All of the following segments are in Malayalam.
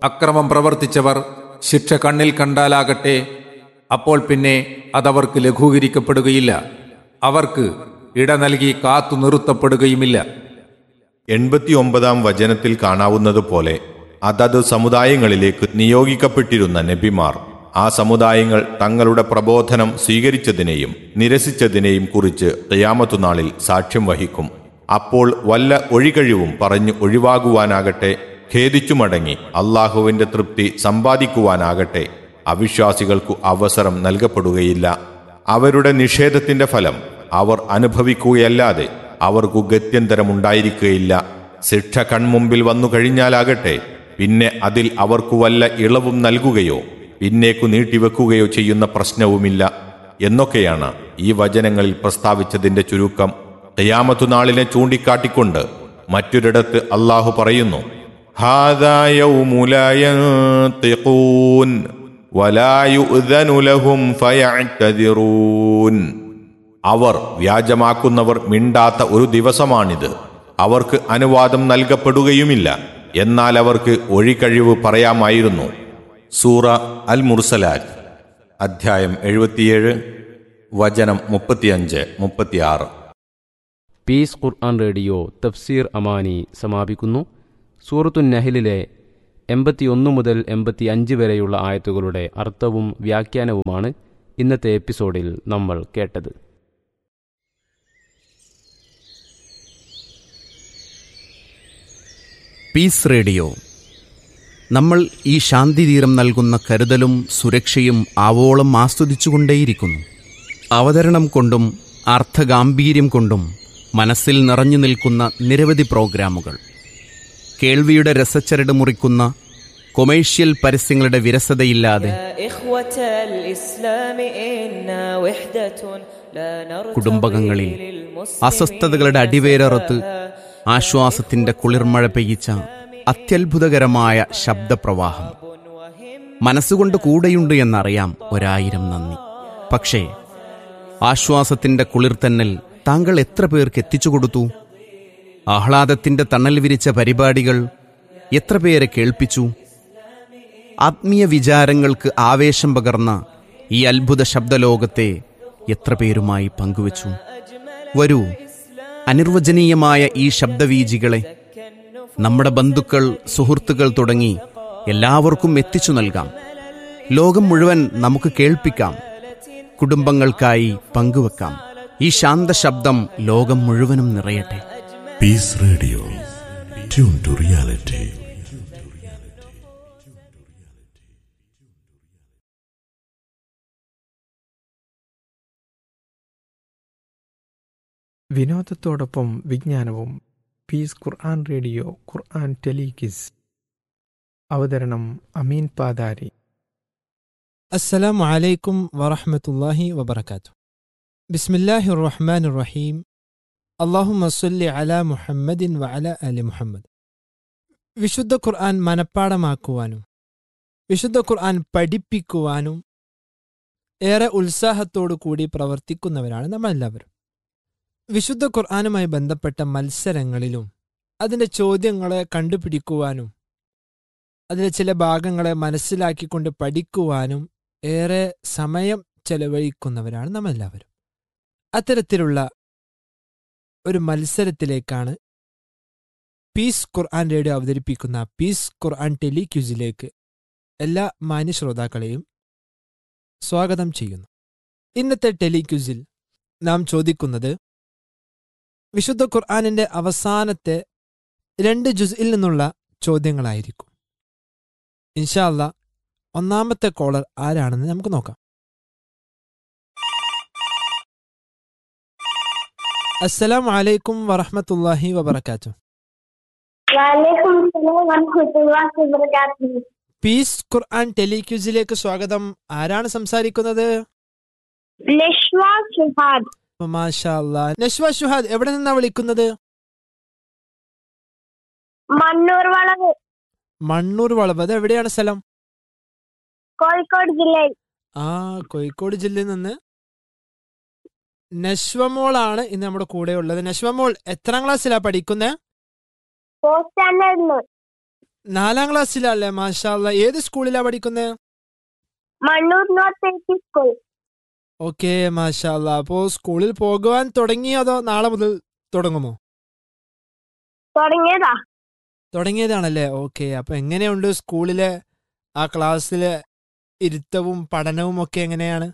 അക്രമം പ്രവർത്തിച്ചവർ ശിക്ഷ കണ്ണിൽ കണ്ടാലാകട്ടെ അപ്പോൾ പിന്നെ അതവർക്ക് ലഘൂകരിക്കപ്പെടുകയില്ല അവർക്ക് ഇട നൽകി കാത്തു നിർത്തപ്പെടുകയുമില്ല എൺപത്തിയൊമ്പതാം വചനത്തിൽ കാണാവുന്നതുപോലെ അതത് സമുദായങ്ങളിലേക്ക് നിയോഗിക്കപ്പെട്ടിരുന്ന നബിമാർ ആ സമുദായങ്ങൾ തങ്ങളുടെ പ്രബോധനം സ്വീകരിച്ചതിനെയും നിരസിച്ചതിനെയും കുറിച്ച് ഖിയാമത്തുനാളിൽ സാക്ഷ്യം വഹിക്കും അപ്പോൾ വല്ല ഒഴികഴിവും പറഞ്ഞു ഒഴിവാകുവാനാകട്ടെ ഖേദിച്ചു മടങ്ങി അള്ളാഹുവിന്റെ തൃപ്തി സമ്പാദിക്കുവാനാകട്ടെ അവിശ്വാസികൾക്കു അവസരം നൽകപ്പെടുകയില്ല അവരുടെ നിഷേധത്തിന്റെ ഫലം അവർ അനുഭവിക്കുകയല്ലാതെ അവർക്കു ഗത്യന്തരമുണ്ടായിരിക്കുകയില്ല ശിക്ഷ കൺമുമ്പിൽ വന്നു കഴിഞ്ഞാലാകട്ടെ പിന്നെ അതിൽ അവർക്കു വല്ല ഇളവും നൽകുകയോ പിന്നേക്കു നീട്ടിവെക്കുകയോ ചെയ്യുന്ന പ്രശ്നവുമില്ല എന്നൊക്കെയാണ് ഈ വചനങ്ങളിൽ പ്രസ്താവിച്ചതിന്റെ ചുരുക്കം ഖിയാമത്തു നാളിനെ ചൂണ്ടിക്കാട്ടിക്കൊണ്ട് മറ്റൊരിടത്ത് അള്ളാഹു പറയുന്നു "ഹാദാ യൗമു ലാ യൻതിഖൂൻ വലാ യുഅ്ദനു ലഹും ഫയഅ്തദിറൂൻ." അവർ വ്യാജമാക്കുന്നവർ മിണ്ടാത്ത ഒരു ദിവസമാണിത് അവർക്ക് അനുവാദം നൽകപ്പെടുകയുമില്ല എന്നാൽ അവർക്ക് ഒഴികഴിവ് പറയാമായിരുന്നു സൂറ അൽ മുർസലാറ്റ് അധ്യായം എഴുപത്തിയേഴ് വചനം മുപ്പത്തിയഞ്ച് മുപ്പത്തിയാറ് പീസ് ഖുർആൻ റേഡിയോ തഫ്സീർ അമാനി സമാപിക്കുന്നു സൂറത്തു നഹലിലെ എൺപത്തിയൊന്ന് മുതൽ എൺപത്തി അഞ്ച് വരെയുള്ള ആയത്തുകളുടെ അർത്ഥവും വ്യാഖ്യാനവുമാണ് ഇന്നത്തെ എപ്പിസോഡിൽ നമ്മൾ കേട്ടത് പീസ് റേഡിയോ നമ്മൾ ഈ ശാന്തിതീരം നൽകുന്ന കരുതലും സുരക്ഷയും ആവോളം ആസ്വദിച്ചുകൊണ്ടേയിരിക്കുന്നു അവതരണം കൊണ്ടും അർത്ഥഗാംഭീര്യം കൊണ്ടും മനസ്സിൽ നിറഞ്ഞു നിൽക്കുന്ന നിരവധി പ്രോഗ്രാമുകൾ കേൾവിയുടെ രസച്ചരട് മുറിക്കുന്ന കൊമേഴ്ഷ്യൽ പരസ്യങ്ങളുടെ വിരസതയില്ലാതെ يا إخوة الإسلام إنا وحدة لا نرتضي കുടുംബകങ്ങളിൽ للمسلمين അസ്വസ്ഥതകളുടെ അടിവേരറുത്ത് ആശ്വാസത്തിന്റെ കുളിർമഴ പെയ്യിച്ച അത്യത്ഭുതകരമായ ശബ്ദപ്രവാഹം മനസ്സുകൊണ്ട് കൂടെയുണ്ട് എന്നറിയാം ഒരായിരം നന്ദി പക്ഷേ ആശ്വാസത്തിന്റെ കുളിർത്തന്നൽ താങ്കൾ എത്ര പേർക്ക് എത്തിച്ചു കൊടുത്തു ആഹ്ലാദത്തിന്റെ തണൽ വിരിച്ച പരിപാടികൾ എത്ര പേരെ കേൾപ്പിച്ചു ആത്മീയ വിചാരങ്ങൾക്ക് ആവേശം പകർന്ന ഈ അത്ഭുത ശബ്ദലോകത്തെ എത്ര പേരുമായി പങ്കുവച്ചു വരൂ അനിർവചനീയമായ ഈ ശബ്ദവീജികളെ നമ്മുടെ ബന്ധുക്കൾ സുഹൃത്തുക്കൾ തുടങ്ങി എല്ലാവർക്കും എത്തിച്ചു നൽകാം ലോകം മുഴുവൻ നമുക്ക് കേൾപ്പിക്കാം കുടുംബങ്ങൾക്കായി പങ്കുവെക്കാം ഈ ശാന്ത ശബ്ദം ലോകം മുഴുവനും നിറയട്ടെ Peace Radio. Tune to reality. വിനോദത്തോടൊപ്പം വിജ്ഞാനവും പീസ് ഖുർആൻ റേഡിയോ ഖുർആൻ ടെലികിസ് അവതരണം അമീൻ പാതാരി السلام عليكم ورحمة الله وبركاته بسم الله الرحمن الرحيم اللهم صل على محمد وعلى آل محمد വിശുദ്ധ ഖുർആൻ മനഃപ്പാടമാക്കുവാനും വിശുദ്ധ ഖുർആൻ പഠിപ്പിക്കുവാനും ഏറെ ഉത്സാഹത്തോടു കൂടി പ്രവർത്തിക്കുന്നവരാണ് നമ്മളെല്ലാവരും വിശുദ്ധ ഖുർആനുമായി ബന്ധപ്പെട്ട മത്സരങ്ങളിലും അതിൻ്റെ ചോദ്യങ്ങളെ കണ്ടുപിടിക്കുവാനും അതിലെ ചില ഭാഗങ്ങളെ മനസ്സിലാക്കിക്കൊണ്ട് പഠിക്കുവാനും ഏറെ സമയം ചെലവഴിക്കുന്നവരാണ് നമ്മളെല്ലാവരും അത്തരത്തിലുള്ള ഒരു മത്സരത്തിലേക്കാണ് പീസ് ഖുർആൻ റേഡിയോ അവതരിപ്പിക്കുന്ന പീസ് ഖുർആൻ ടെലിക്യൂസിലേക്ക് എല്ലാ മാന്യ ശ്രോതാക്കളെയും സ്വാഗതം ചെയ്യുന്നു ഇന്നത്തെ ടെലിക്യൂസിൽ നാം ചോദിക്കുന്നത് വിശുദ്ധ ഖുർആാനിന്റെ അവസാനത്തെ രണ്ട് ജുസിൽ നിന്നുള്ള ചോദ്യങ്ങളായിരിക്കും ഇൻഷാല്ല ഒന്നാമത്തെ കോളർ ആരാണെന്ന് നമുക്ക് നോക്കാം അസ്സലാം വലൈക്കും വറഹമത്തല്ലാഹി വബർക്കാത്തു वालेकुम सलाम वरहमतुल्लाहि वबरकातुहू പീസ് ഖുർആൻ ടെലിക്യൂസിലേക്ക് സ്വാഗതം ആരാണ് സംസാരിക്കുന്നത് നഷ്വ ഷുഹാദ് മാഷാ അല്ലാ. നശ്വ ഷുഹാദ് എവിടെ നിന്നാ വിളിക്കുന്നത് മണ്ണൂർ വളവ് മണ്ണൂർ വളവ് അത് എവിടെയാണ് സ്ഥലം കോഴിക്കോട് ജില്ലയിൽ ആ കോഴിക്കോട് ജില്ലയിൽ നിന്ന് നശ്വമോളാണ് ഇന്ന് നമ്മുടെ കൂടെ ഉള്ളത് നശ്വമോൾ എത്രാം ക്ലാസ്സിലാ പഠിക്കുന്നത് ഫോർത്ത് സ്റ്റാൻഡേർഡില് നാലാം ക്ലാസ്സിലല്ലേ മാഷാല്ല ഏത് സ്കൂളിലാ പഠിക്കുന്നത് Mannur north L P school okay മാഷാല്ല അപ്പോ സ്കൂളിൽ പോകുവാൻ തുടങ്ങിയോ അതോ നാളെ മുതൽ തുടങ്ങുമോ തുടങ്ങിയതാ തുടങ്ങിയതാണല്ലേ ഓക്കെ അപ്പൊ എങ്ങനെയുണ്ട് സ്കൂളിലെ ആ ക്ലാസ്സിലെ ഇരുത്തവും പഠനവും ഒക്കെ എങ്ങനെയാണ്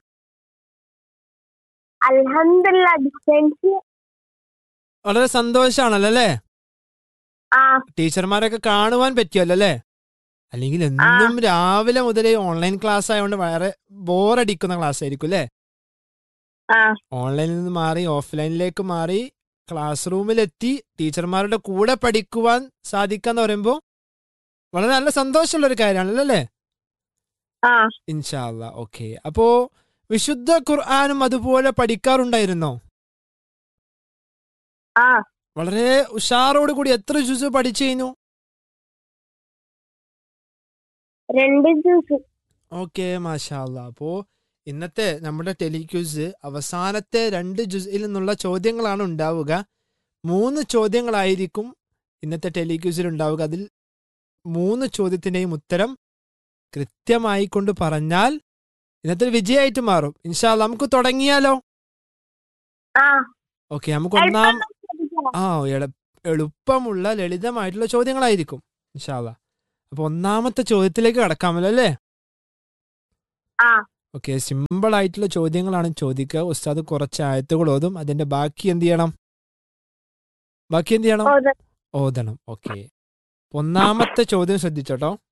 അൽഹംദുലില്ല ഡിസ്റ്റൻസ് വളരെ സന്തോഷാണല്ലോ അല്ലേ ആ ടീച്ചർമാരൊക്കെ കാണുവാൻ പറ്റിയല്ലോ അല്ലേ അല്ലെങ്കിൽ എന്നും രാവിലെ മുതലേ ഓൺലൈൻ ക്ലാസ് ആയതുകൊണ്ട് വളരെ ബോറടിക്കുന്ന ക്ലാസ് ആയിരിക്കും അല്ലേ ആ ഓൺലൈനിൽ നിന്ന് മാറി ഓഫ്ലൈനിലേക്ക് മാറി ക്ലാസ് റൂമിലെത്തി ടീച്ചർമാരുടെ കൂടെ പഠിക്കുവാൻ സാധിക്കാന്ന് പറയുമ്പോൾ വളരെ നല്ല സന്തോഷമുള്ള ഒരു കാര്യമാണല്ലോ അല്ലേ ആ ഇൻഷാല്ല ഓക്കെ അപ്പോ വിശുദ്ധ ഖുർആാനും അതുപോലെ പഠിക്കാറുണ്ടായിരുന്നോ ആ വളരെ ഉഷാറോട് കൂടി എത്ര ജുസ് പഠിച്ചു കഴിഞ്ഞു രണ്ട് ജ്യൂസ് ഓക്കെ മാഷാല്ല അപ്പോ ഇന്നത്തെ നമ്മുടെ ടെലിക്യൂസ് അവസാനത്തെ രണ്ട് ജുസിൽ നിന്നുള്ള ചോദ്യങ്ങളാണ് ഉണ്ടാവുക മൂന്ന് ചോദ്യങ്ങളായിരിക്കും ഇന്നത്തെ ടെലിക്യൂസിൽ ഉണ്ടാവുക അതിൽ മൂന്ന് ചോദ്യത്തിന്റെയും ഉത്തരം കൃത്യമായി കൊണ്ട് പറഞ്ഞാൽ ഇന്നത്തെ ഒരു വിജയമായിട്ട് മാറും ഇൻഷാല്ല നമുക്ക് തുടങ്ങിയാലോ ആ ഓക്കെ നമുക്ക് ഒന്നാം എളുപ്പം ചോദിക്കാം. ആ എളു- എളുപ്പമുള്ള ലളിതമായിട്ടുള്ള ചോദ്യങ്ങളായിരിക്കും ഇൻഷാല്ല അപ്പൊ ഒന്നാമത്തെ ചോദ്യത്തിലേക്ക് കടക്കാമല്ലോ അല്ലേ ആ ഓക്കെ സിമ്പിൾ ആയിട്ടുള്ള ചോദ്യങ്ങളാണ് ചോദിക്കുക ഉസ്താദ് കുറച്ച് ആയത്തുകൾ ഓതും അതിന്റെ ബാക്കി എന്ത് ചെയ്യണം ബാക്കി എന്ത് ചെയ്യണം ഓത്. ഓതണം ഓക്കെ ഒന്നാമത്തെ ചോദ്യം ശ്രദ്ധിച്ചോട്ടോ